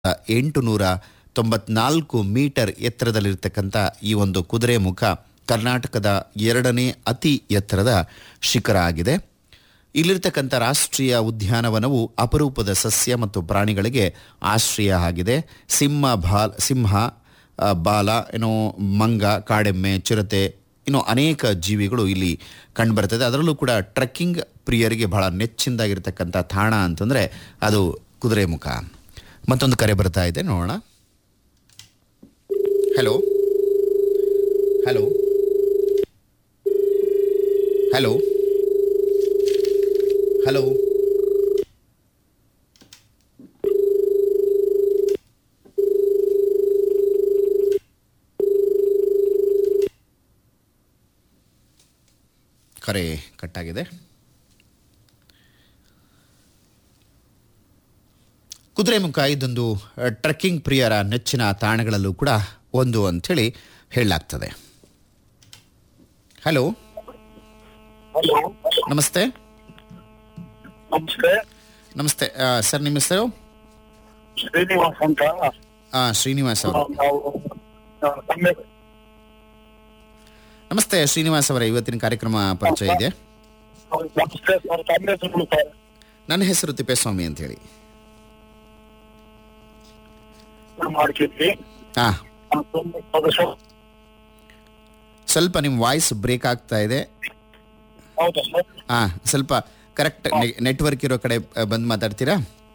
ಎಂಟು ನೂರ ತೊಂಬತ್ನಾಲ್ಕು ಮೀಟರ್ ಎತ್ತರದಲ್ಲಿರ್ತಕ್ಕಂಥ ಈ ಒಂದು ಕುದುರೆ ಮುಖ ಕರ್ನಾಟಕದ ಎರಡನೇ ಅತಿ ಎತ್ತರದ ಶಿಖರ ಆಗಿದೆ ಇಲ್ಲಿರ್ತಕ್ಕಂಥ ರಾಷ್ಟ್ರೀಯ ಉದ್ಯಾನವನವು ಅಪರೂಪದ ಸಸ್ಯ ಮತ್ತು ಪ್ರಾಣಿಗಳಿಗೆ ಆಶ್ರಯ ಆಗಿದೆ ಸಿಂಹ ಬಾಲ್ ಸಿಂಹ ಆ, ಬಾಲ ಏನೋ ಮಂಗ ಕಾಡೆಮ್ಮೆ ಚಿರತೆ ಇನ್ನು ಅನೇಕ ಜೀವಿಗಳು ಇಲ್ಲಿ ಕಂಡುಬರ್ತದೆ ಅದರಲ್ಲೂ ಕೂಡ ಟ್ರೆಕ್ಕಿಂಗ್ ಪ್ರಿಯರಿಗೆ ಬಹಳ ನೆಚ್ಚಿಂದಾಗಿರ್ತಕ್ಕಂಥ ತಾಣ ಅಂತಂದರೆ ಅದು ಕುದುರೆಮುಖ ಮತ್ತೊಂದು ಕರೆ ಬರ್ತಾ ಇದೆ ನೋಡೋಣ ಹಲೋ ಹಲೋ ಹಲೋ ಹಲೋ ಕರೆ ಕಟ್ಟಾಗಿದೆ ಕುದುರೆಮುಖ ಇದೊಂದು ಅ, ಟ್ರೆಕ್ಕಿಂಗ್ ಪ್ರಿಯರ ನೆಚ್ಚಿನ ತಾಣಗಳಲ್ಲೂ ಕೂಡ ಒಂದು ಅಂಥೇಳಿ ಹೇಳಲಾಗ್ತದೆ ಹಲೋ ಹಲೋ ನಮಸ್ತೆ ನಮಸ್ತೆ ನಮಸ್ತೆ ಆ, ಸರ್ ನಿಮ್ಮ ಹೆಸರು ಶ್ರೀನಿವಾಸ್ ಅಂತ ಆ, ಶ್ರೀನಿವಾಸ್ ಅವರು ನಾವು ಆ, ತಮ್ಮ ನಮಸ್ತೆ ಶ್ರೀನಿವಾಸ್ ಅವರ ಇವತ್ತಿನ ಕಾರ್ಯಕ್ರಮ ಪರಿಚಯ ಇದೆ ನಮಸ್ತೆ ಸರ್ ತಮ್ಮ ಹೆಸರು ಸರ್ ನನ್ನ ಹೆಸರು ತಿಪ್ಪೇಸ್ವಾಮಿ ಅಂತ ಹೇಳಿ ನಾವು ಮಾಡ್ತಿದ್ವಿ ಹಾ ಆ, ತುಂಬ ಸದಸ್ಯ ಸ್ವಲ್ಪ ನಿಮ್ಮ ವಾಯ್ಸ್ ಬ್ರೇಕ್ ಆಗ್ತಾ ಇದೆ ಹೌದಾ ಸರ್ ಹಾ ಸ್ವಲ್ಪ ಕರೆಕ್ಟ್ ನೆಟ್ವರ್ಕ್ ಇರೋ ಕಡೆ ಆ, ಬಂದು ಮಾತಾಡ್ತೀರಾ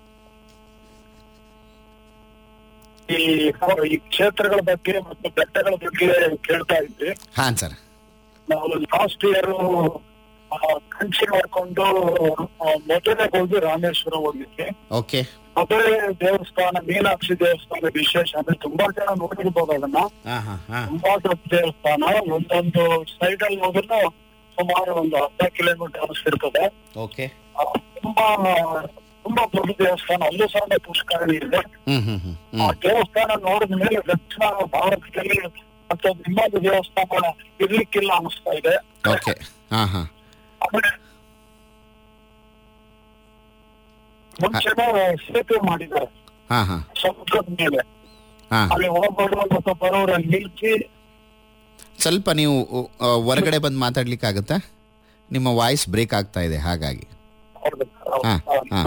ಈ ಸರ್, ಈ ಕ್ಷೇತ್ರಗಳ ಬಗ್ಗೆ ಮತ್ತು ಬೆಟ್ಟಗಳ ಬಗ್ಗೆ ಕೇಳ್ತಾ ಇದ್ವಿ ಹಾಂ ಸರ್ ನಾವು ಲಾಸ್ಟ್ ಇಯರ್ ಕಂಚಿ ಮಾಡ್ಕೊಂಡು ಆ, ಮೊದಲೇ ಹೋಗಿ ರಾಮೇಶ್ವರ ಹೋಗಿದ್ವಿ ಓಕೆ ಮೊದಲೇ ದೇವಸ್ಥಾನ ಮೀನಾಕ್ಷಿ ದೇವಸ್ಥಾನ ವಿಶೇಷ ಅಂದ್ರೆ ತುಂಬಾ ಜನ ನೋಡಿರ್ಬೋದು ಅದನ್ನ ಹಾಂ ಹಾಂ ಹಾಂ ತುಂಬಾ ದೊಡ್ಡ ದೇವಸ್ಥಾನ ಒಂದೊಂದು ಸೈಡ್ ಅಲ್ಲಿ ಹೋದ್ರು ಸುಮಾರು ಒಂದು ಅರ್ಧ ಕಿಲೋಮೀಟರ್ ಇರ್ತದೆ ಓಕೆ ಆ, ತುಂಬಾ ತುಂಬಾ ದೊಡ್ಡ ದೇವಸ್ಥಾನ ಅಲ್ಲೂ ಸಹ ಪುಷ್ಕರಣಿ ಇದೆ ಹ್ಮ್ ಹ್ಮ್ ಹ್ಮ್ ಆ ಹ್ಮ್ ದೇವಸ್ಥಾನ ನೋಡಿದ ಮೇಲೆ ದಕ್ಷಿಣ ಭಾರತದಲ್ಲಿ ಮತ್ತೆ ಇನ್ನೊಂದು ದೇವಸ್ಥಾನ ಇರ್ಲಿಕ್ಕಿಲ್ಲ ಅನಿಸ್ತಾ ಇದೆ ಓಕೆ ಹಾಂ ಹಾಂ ಆಮೇಲೆ ಮುಂಚೆನೆ ಸೇತುವೆ ಮಾಡಿದ್ದಾರೆ ಹಾಂ ಹಾಂ ಸಮುದ್ರದ ಮೇಲೆ ಹಾಂ ಅಲ್ಲಿ ಹೋಗೋರು ಮತ್ತು ಬರೋರಲ್ಲಿ ನಿಲ್ಸಿ ಸ್ವಲ್ಪ ನೀವು ಆ, ಹೊರಗಡೆ ಬಂದು ಮಾತಾಡ್ಲಿಕ್ಕಾಗತ್ತಾ ನಿಮ್ಮ ವಾಯ್ಸ್ ಬ್ರೇಕ್ ಆಗ್ತಾ ಇದೆ ಹಾಗಾಗಿ ಹಾ, ಹಾ.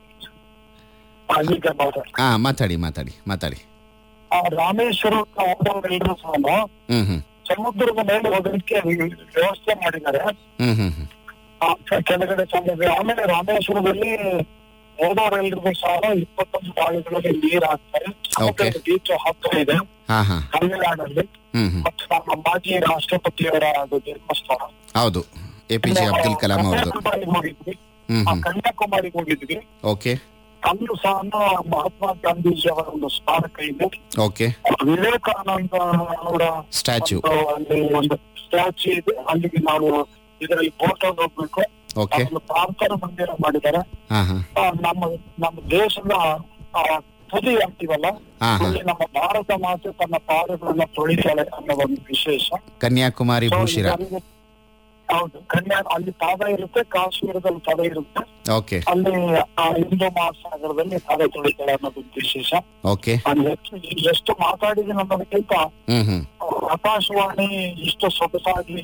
ಈಗ ಮಾತಾಡಿ. ಹಾಂ ಮಾತಾಡಿ ಮಾತಾಡಿ ಮಾತಾಡಿ ಆ ರಾಮೇಶ್ವರಕ್ಕೆ ಹೋದವರೆಲ್ಲರೂ ಸಹ ಹ್ಮ್ ಹ್ಮ್ ಸಮುದ್ರದ ಮೇಲೆ ಹೋಗೋದಕ್ಕೆ ವ್ಯವಸ್ಥೆ ಮಾಡಿದ್ದಾರೆ ಹ್ಮ್ ಹ್ಮ್ ಹ್ಮ್ ಆ, ಕೆ- ಕೆಳಗಡೆ ಸಮುದ್ರ ಆಮೇಲೆ ರಾಮೇಶ್ವರದಲ್ಲಿ ಹೋದವರೆಲ್ಲರಿಗೂ ಸಹ ಇಪ್ಪತ್ತೊಂದು ಬಾವಿಗಳಲ್ಲಿ ನೀರು ಹಾಕ್ತಾರೆ ಸಮುದ್ರದ ಬೀಚ್ ಹತ್ತಿರ ಇದೆ ಹಾಂ ಹಾಂ ತಮಿಳುನಾಡಲ್ಲಿ ಹ್ಮ್ ಹ್ಮ್ ಮತ್ತು ನಮ್ಮ ಮಾಜಿ ರಾಷ್ಟ್ರಪತಿಯವರ ಅದು ಜನ್ಮಸ್ಥಳ ಹೌದು A P J Abdul Kalam ಅವ್ರದ್ದು ಕನ್ಯಾಕುಮಾರಿಗೆ ಹೋಗಿದ್ವಿ ಹ್ಮ್ ಆ ಹ್ಮ್ ಕನ್ಯಾಕುಮಾರಿಗೆ ಹೋಗಿದ್ವಿ ಓಕೆ ಅಲ್ಲೂ ಸಹ ಮಹಾತ್ಮ ಗಾಂಧೀಜಿ ಅವರ ಒಂದು ಸ್ಮಾರಕ ಇದೆ ಓಕೆ ವಿವೇಕಾನಂದ ಅವರ ಸ್ಟ್ಯಾಚ್ಯೂ ಒಂದು ಅಲ್ಲಿ ಒಂದು ಸ್ಟ್ಯಾಚ್ಯೂ ಇದೆ ಅಲ್ಲಿಗೆ ನಾವು ಇದರಲ್ಲಿ ಫೋಟೋ ಹೋಗ್ಬೇಕು ಓಕೆ ಒಂದು ಪ್ರಾರ್ಥನಾ ಮಂದಿರ ಮಾಡಿದ್ದಾರೆ ಹಾಂ ಹಾಂ ಆ, ನಮ್ಮ ನಮ್ಮ ದೇಶದ ಆ, ತುದಿ ಅಂತೀವಲ್ಲ ಹಾ, ಹಾ. ಅಲ್ಲಿ ನಮ್ಮ ಭಾರತ ಮಾತೆ ತನ್ನ ಪಾದಗಳನ್ನ ತೊಳಿತಾಳೆ ಅನ್ನೋ ಒಂದು ವಿಶೇಷ ಕನ್ಯಾಕುಮಾರಿ So, ಭೂಶಿರ ಇದರಲ್ಲಿ- ಹೌದು ಕನ್ಯಾ ಅಲ್ಲಿ ಪಾದ ಇರುತ್ತೆ ಕಾಶ್ಮೀರದಲ್ಲಿ ಪದ ಇರುತ್ತೆ ಓಕೆ ಅಲ್ಲಿ ಆ ಹಿಂದೂ ಮಹಾಸಾಗರದಲ್ಲಿ ಪಾದ ತೊಳಿತಾಳೆ ಅನ್ನೋದು ಒಂದು ವಿಶೇಷ ಓಕೆ ಅಲ್ಲಿ ಎಷ್ಟು ಎಷ್ಟು ಮಾತಾಡಿದೀನಿ ಅನ್ನೋದಕ್ಕಿಂತ ಹ್ಮ್ ಹ್ಮ್ ಆಕಾಶವಾಣಿ ಇಷ್ಟು ಸೊಗಸಾಗಿ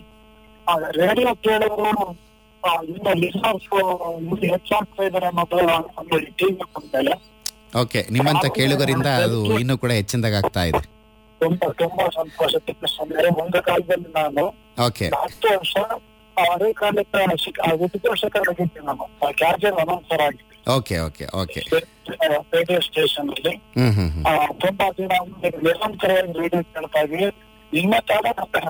ರೇಡಿಯೋ ಕೇಳೋರು ಆ, ಇನ್ನು ಲಿಸನರ್ಸ್ ಇನ್ನು ಹೆಚ್ಚಾಗ್ತಾ ಇದಾರೆ ಅನ್ನೋದು ಒಂದು ಟಿವಿ ಬಂದ್ಮೇಲೆ ಓಕೆ ನಿಮ್ಮಂತ ಕೇಳುಗರಿಂದ ಅದು ಇನ್ನೂ ಕೂಡ ಹೆಚ್ಚಿನದಾಗ ಆಗ್ತಾ ಇದೆ ತುಂಬಾ ತುಂಬಾ ಸಂತೋಷ ಅಂದ್ರೆ ಒಂದು ಕಾಲದಲ್ಲಿ ನಾನು ಓಕೆ ಹತ್ತು ವರ್ಷ ಆ, ಅದೇ ಕಾಲಕ್ಕೆ ಶಿಕ್- ಆ, ಉದ್ಘೋಷಕರಾಗಿದ್ದೆ ನಾನು ಕ್ಯಾಜುವಲ್ ಅನೌನ್ಸರ್ ಆಗಿದ್ದೆ okay okay okay radio station ಅಲ್ಲಿ ಹ್ಮ್ ಹ್ಮ್ ಹ್ಮ್ ಆ, ತುಂಬಾ ದಿನ ನಿರಂತರವಾಗಿ ರೇಡಿಯೋ ಕೇಳ್ತಾ ಇದ್ವಿ ನಿಮ್ಮ ತರ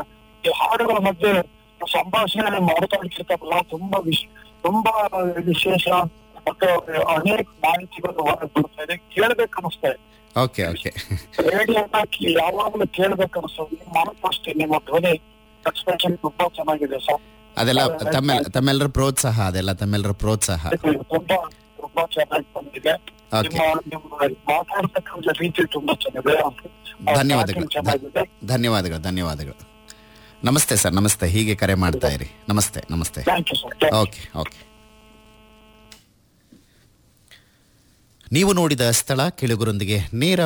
ಈ ಹಾಡುಗಳ ಮಧ್ಯೆ ಸಂಭಾಷಣೆ ಮಾಡ್ತಾ ಇರ್ತಾರಲ್ಲ ತುಂಬಾ ವಿಶ್ ತುಂಬಾ ವಿಶೇಷ ಮತ್ತು ಅನೇಕ ಮಾಹಿತಿಗಳು ಹೊರಗೆ ಬರ್ತಾ ಇದೆ ಕೇಳ್ಬೇಕು ಅನಿಸ್ತಾ ಇದೆ ಓಕೆ ಓಕೆ ರೇಡಿಯೋನ ಯಾವಾಗಲೂ ಕೇಳ್ಬೇಕು ಅನಿಸ್ತದೆ ನಿಮ್ಮ ಮಾತು ಅಷ್ಟೇ ನಿಮ್ಮ ಧ್ವನಿ ಎಕ್ಸ್ಪ್ರೆಷನ್ ತುಂಬಾ ಚೆನ್ನಾಗಿದೆ ಸರ್ ಅದೆಲ್ಲ ತಮ್ಮೆಲ್ಲ ತಮ್ಮೆಲ್ಲರ ಪ್ರೋತ್ಸಾಹ ಅದೆಲ್ಲ ತಮ್ಮೆಲ್ಲರ ಪ್ರೋತ್ಸಾಹ ತುಂಬಾ ತುಂಬಾ ಚೆನ್ನಾಗಿ ಬಂದಿದೆ Okay. ನಿಮ್ಮ ನಿಮ್ಮ ಮಾತಾಡ್ತಕ್ಕಂಥ ರೀತಿ ತುಂಬಾ ಚೆನ್ನಾಗಿದೆ ಧನ್ಯವಾದಗಳು ಚೆನ್ನಾಗಿದೆ ಧನ್ಯವಾದಗಳು ಧನ್ಯವಾದಗಳು ನಮಸ್ತೆ ಸರ್ ನಮಸ್ತೆ ಹೀಗೆ ಕರೆ ಮಾಡ್ತಾ ಇರಿ ನಮಸ್ತೆ ನಮಸ್ತೆ thank you sir okay okay ನೀವು ನೋಡಿದ ಸ್ಥಳ ಕೆಳಗುರೊಂದಿಗೆ ನೇರ